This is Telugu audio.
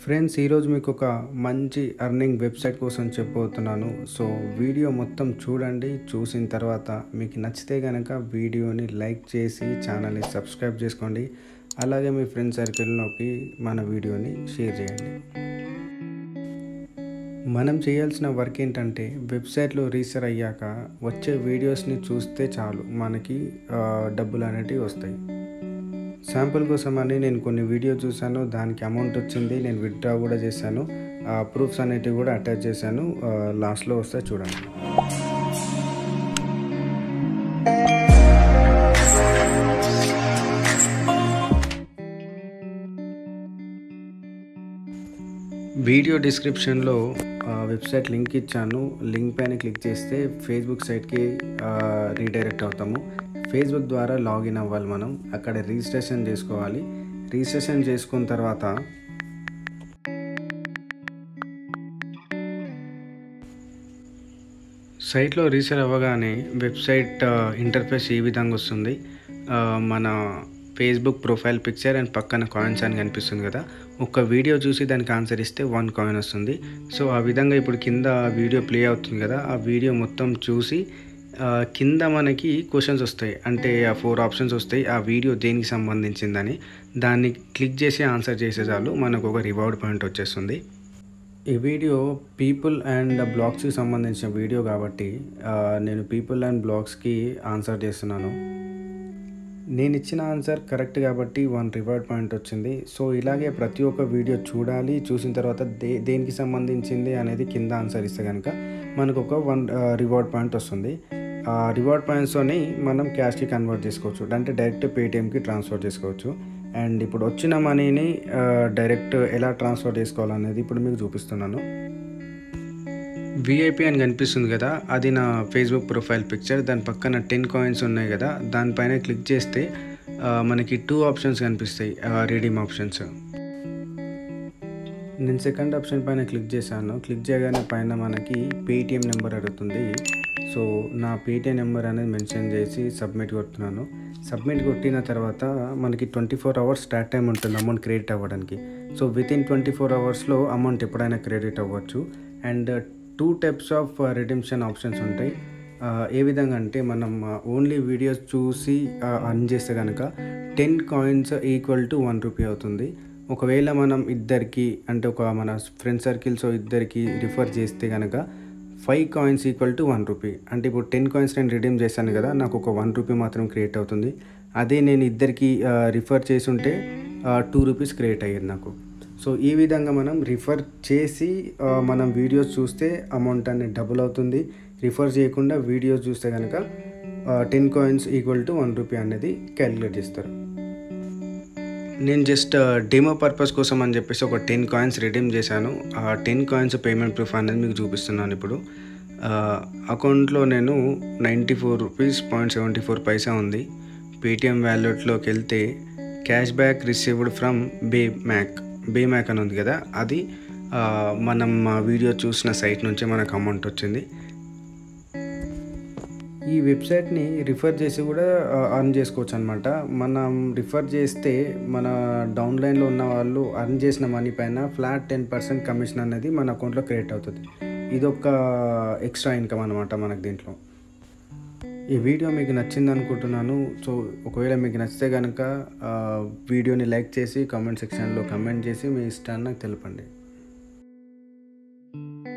ఫ్రెండ్స్ ఈరోజు మీకు ఒక మంచి అర్నింగ్ వెబ్సైట్ కోసం చెప్పబోతున్నాను సో వీడియో మొత్తం చూడండి చూసిన తర్వాత మీకు నచ్చితే కనుక వీడియోని లైక్ చేసి ఛానల్ని సబ్స్క్రైబ్ చేసుకోండి అలాగే మీ ఫ్రెండ్ సర్కిల్లోకి మన వీడియోని షేర్ చేయండి మనం చేయాల్సిన వర్క్ ఏంటంటే వెబ్సైట్లో రీసెర్ అయ్యాక వచ్చే వీడియోస్ని చూస్తే చాలు మనకి ఆ, డబ్బులు అనేటివి వస్తాయి శాంపుల్ కోసం అని నేను కొన్ని వీడియో చూశాను దానికి అమౌంట్ వచ్చింది నేను విత్డ్రా కూడా చేశాను ఆ ప్రూఫ్స్ అనేటివి కూడా అటాచ్ చేశాను ఆ, లాస్ట్లో వస్తే చూడండి వీడియో డిస్క్రిప్షన్లో ఆ, వెబ్సైట్ లింక్ ఇచ్చాను లింక్ పైన క్లిక్ చేస్తే ఫేస్బుక్ సైట్కి ఆ, రీడైరెక్ట్ అవుతాము ఫేస్బుక్ ద్వారా లాగిన్ అవ్వాలి మనం అక్కడ రిజిస్ట్రేషన్ చేసుకోవాలి రిజిస్ట్రేషన్ చేసుకున్న తర్వాత సైట్లో రీసెల్ అవ్వగానే వెబ్సైట్ ఆ, ఇంటర్ఫేస్ ఈ విధంగా వస్తుంది ఆ, మన ఫేస్బుక్ ప్రొఫైల్ పిక్చర్ అండ్ పక్కన కాయిన్స్ అని కనిపిస్తుంది కదా ఒక వీడియో చూసి దానికి ఆన్సర్ ఇస్తే వన్ కాయిన్ వస్తుంది సో ఆ విధంగా ఇప్పుడు కింద వీడియో ప్లే అవుతుంది కదా ఆ వీడియో మొత్తం చూసి ఆ, కింద మనకి క్వశ్చన్స్ వస్తాయి అంటే ఆ ఫోర్ ఆప్షన్స్ వస్తాయి ఆ వీడియో దేనికి సంబంధించిందని దాన్ని క్లిక్ చేసి ఆన్సర్ చేసే చాలు మనకు ఒక రివార్డ్ పాయింట్ వచ్చేస్తుంది ఈ వీడియో పీపుల్ అండ్ బ్లాగ్స్కి సంబంధించిన వీడియో కాబట్టి ఆ, నేను పీపుల్ అండ్ బ్లాగ్స్కి ఆన్సర్ చేస్తున్నాను నేను ఇచ్చిన ఆన్సర్ కరెక్ట్ కాబట్టి వన్ రివార్డ్ పాయింట్ వచ్చింది సో ఇలాగే ప్రతి ఒక్క వీడియో చూడాలి చూసిన తర్వాత దే దేనికి సంబంధించింది అనేది కింద ఆన్సర్ ఇస్తే కనుక మనకు ఒక వన్ రివార్డ్ పాయింట్ వస్తుంది ఆ రివార్డ్ పాయింట్స్తోని మనం క్యాష్కి కన్వర్ట్ చేసుకోవచ్చు అంటే డైరెక్ట్ పేటిఎంకి ట్రాన్స్ఫర్ చేసుకోవచ్చు అండ్ ఇప్పుడు వచ్చిన మనీని డైరెక్ట్ ఎలా ట్రాన్స్ఫర్ చేసుకోవాలనేది ఇప్పుడు మీకు చూపిస్తున్నాను విఐపి అని కనిపిస్తుంది కదా అది నా ఫేస్బుక్ ప్రొఫైల్ పిక్చర్ దాని పక్కన టెన్ కాయిన్స్ ఉన్నాయి కదా దానిపైన క్లిక్ చేస్తే ఆ, మనకి టూ ఆప్షన్స్ కనిపిస్తాయి రీడీమ్ ఆప్షన్స్ నేను సెకండ్ ఆప్షన్ పైన క్లిక్ చేశాను క్లిక్ చేయగానే పైన మనకి పేటిఎం నెంబర్ అడుగుతుంది సో నా పేటిఎం నెంబర్ అనేది మెన్షన్ చేసి సబ్మిట్ కొడుతున్నాను సబ్మిట్ కొట్టిన తర్వాత మనకి twenty four hours start time ఉంటుంది అమౌంట్ క్రెడిట్ అవ్వడానికి so within twenty four అవర్స్లో అమౌంట్ ఎప్పుడైనా క్రెడిట్ అవ్వచ్చు and two types of redemption options ఉంటాయి ఆ, ఏ విధంగా అంటే మనం ఓన్లీ వీడియోస్ చూసి అర్న్ చేస్తే కనుక ten coins equal to one rupee అవుతుంది ఒకవేళ మనం ఇద్దరికి అంటే ఒక మన ఫ్రెండ్ సర్కిల్స్ ఇద్దరికి రిఫర్ చేస్తే కనుక five coins equal to one rupee అంటే ఇప్పుడు టెన్ కాయిన్స్ నేను రిడీమ్ చేశాను కదా నాకు ఒక వన్ రూపీ మాత్రం క్రియేట్ అవుతుంది అదే నేను ఇద్దరికి రిఫర్ చేసి ఉంటే టూ రూపీస్ క్రియేట్ అయ్యేది నాకు సో ఈ విధంగా మనం రిఫర్ చేసి ఆ, మనం వీడియోస్ చూస్తే అమౌంట్ అనేది డబుల్ అవుతుంది రిఫర్ చేయకుండా వీడియోస్ చూస్తే కనుక ten coins equal to one rupee అనేది క్యాలిక్యులేట్ చేస్తారు నేను జస్ట్ డెమో పర్పస్ కోసం అని చెప్పేసి ఒక టెన్ కాయిన్స్ రిడీమ్ చేశాను ఆ టెన్ కాయిన్స్ పేమెంట్ ప్రూఫ్ అనేది మీకు చూపిస్తున్నాను ఇప్పుడు అకౌంట్లో నేను ninety four rupees point seventy four paisa ఉంది పేటిఎం వ్యాలెట్లోకి వెళ్తే cash back received from Baymack Baymack అని ఉంది కదా అది ఆ, మనం ఆ వీడియో చూసిన సైట్ నుంచి మనకు అమౌంట్ వచ్చింది ఈ వెబ్సైట్ని రిఫర్ చేసి కూడా అర్న్ చేసుకోవచ్చు అనమాట మనం రిఫర్ చేస్తే మన డౌన్లైన్లో ఉన్న వాళ్ళు అర్న్ చేసిన మనీ పైన ఫ్లాట్ టెన్ పర్సెంట్ కమిషన్ అనేది మన అకౌంట్లో క్రియేట్ అవుతుంది ఇది ఒక ఎక్స్ట్రా ఇన్కమ్ అనమాట మనకు దీంట్లో ఈ వీడియో మీకు నచ్చింది అనుకుంటున్నాను సో ఒకవేళ మీకు నచ్చితే కనుక ఆ, వీడియోని లైక్ చేసి కామెంట్ సెక్షన్లో కమెంట్ చేసి మీ ఇష్టాన్ని నాకు తెలపండి